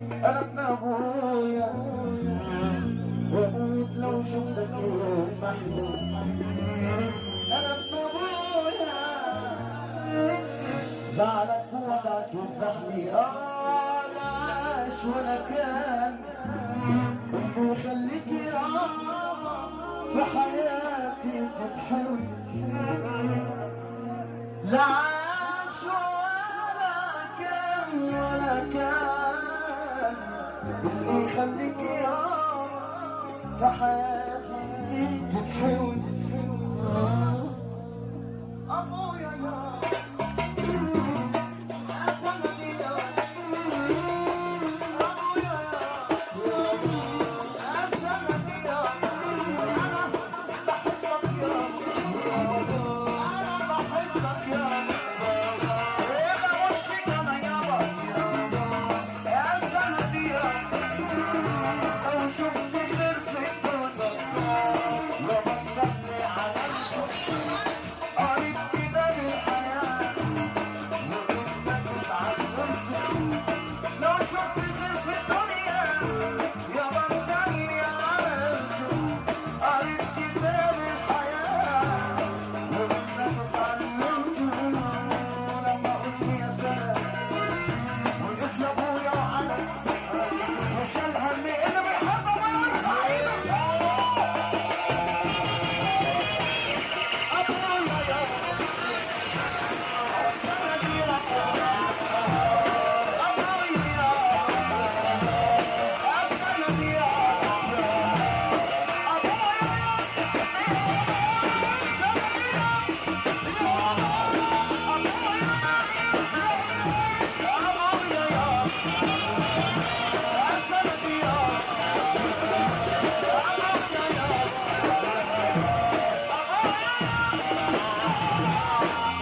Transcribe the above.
انا ابن ابويا واموت لو شفتك يوم محلول انا ابن ابويا زعلك ووضعك يفرحني اه لا عاش ولا كان انه خليك يا في حياتي تتحول لا عاش ولا كان ولا كان اللي يخليك يا في حياتي تتحول ابويا يا يا سندي يا ابويا يا يا سندي يا انا بحبك يا انا بحبك يا ايه بوشك انا يابا يا سندي يا لو شفت غير في الدنيا لو بطلني على الفوق قريب كده للحياة وإنك اتعلمت لو شفت غير في الدنيا يا بطلني على الفوق قريب كده للحياة وإنك اتعلمت لما قلت يا سلام وقف لابويا وعلى وشال همي اللي بيحب ابويا ويرفع ايده ابويا يا سندي يا ابويا يا سندي يا ابويا ابويا يا سندي يا ابويا يا